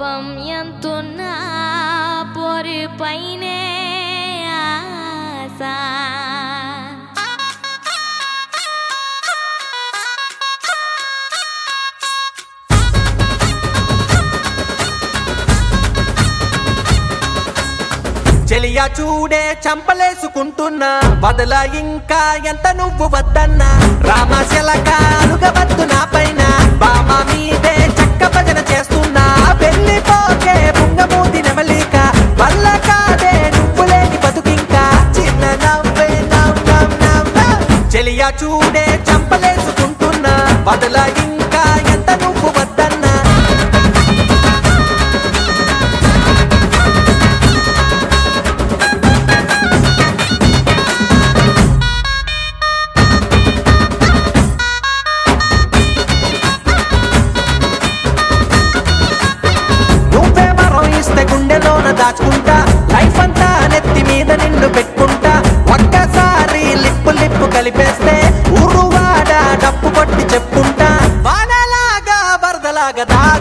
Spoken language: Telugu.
కోపం ఎంతున్నా పొరి పైనే ఆశ చెలియా చూడే చంపలేసుకుంటున్నా బదల ఇంకా ఎంత నువ్వు వద్దన్నా రామశలక అలుగవద్దు నా పైన బామ మీదే చక్క భజన చేస్తున్నా వెళ్ళిపోకే పుంగమూతి నెమలిక వల్ల కాదే నువ్వు లేని బతుకింకా చిన్న నవ్వే నవ్ నవ్ నవ్ నవ్. చెలియా చూడే చంపలేసుకుంటున్నా బదల ఇంకా ఎంత నువ్వు వద్దన్నా నువ్వే వరం ఇస్తే గుండెలోన దాచుకుంటా లైఫ్ అంతా నెత్తి మీద నిన్ను పెట్టుకుంటా ఒక్కసారి లిప్పు లిప్పు కలిపేస్తే ఊరువాడ డప్పు కొట్టి చెప్పుకుంటా వానలాగా వరదలాగా దా